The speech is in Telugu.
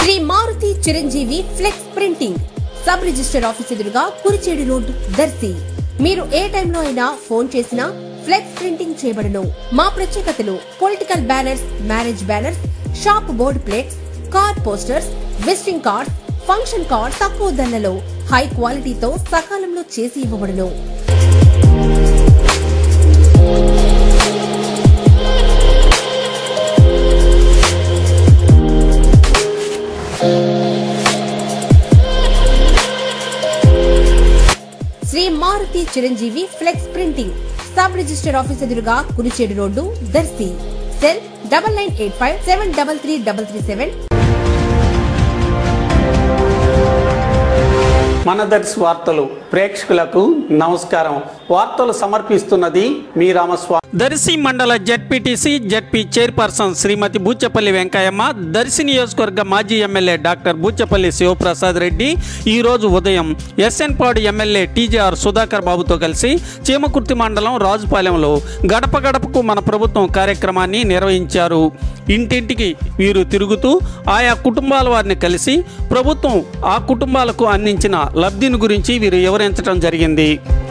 Shri Maruthi Chiranjeevi flex printing sub register office ఎదురుగా కురిచేడు రోడ్ దర్శి మీరు ఏ టైంలో అయినా ఫోన్ చేసినా ఫ్లెక్స్ ప్రింటింగ్ చేయబడును మా ప్రత్యేకతలు political banners marriage banners shop board plates car posters visiting cards function cards తక్కువ ధరలలో హై క్వాలిటీతో సకాలంలో చేసి ఇవ్వబడును Shri Maruthi Chiranjeevi flex printing sub register office ఎదురుగా Kurichedu road Darsi cell double nine eight five seven double three double three seven మన దర్శి వార్తలు ప్రేక్షకులకు నమస్కారం వార్తలు సమర్పిస్తున్నది మీ రామస్వామి దర్శి మండల ZPTC ZP chairperson Shrimati Boochapalli Venkayamma Darsi నియోజకవర్గ మాజీ ఎమ్మెల్యే డాక్టర్ బూచపల్లి శివప్రసాద్ రెడ్డి ఈ రోజు ఉదయం ఎస్ఎన్ పాడు ఎమ్మెల్యే టీజేఆర్ సుధాకర్ బాబుతో కలిసి చీమకుర్తి మండలం రాజుపాలెంలో గడప గడపకు మన ప్రభుత్వం కార్యక్రమాన్ని నిర్వహించారు ఇంటింటికి వీరు తిరుగుతూ ఆయా కుటుంబాల వారిని కలిసి ప్రభుత్వం ఆ కుటుంబాలకు అందించిన లబ్ధిని గురించి వీరు వివరించడం జరిగింది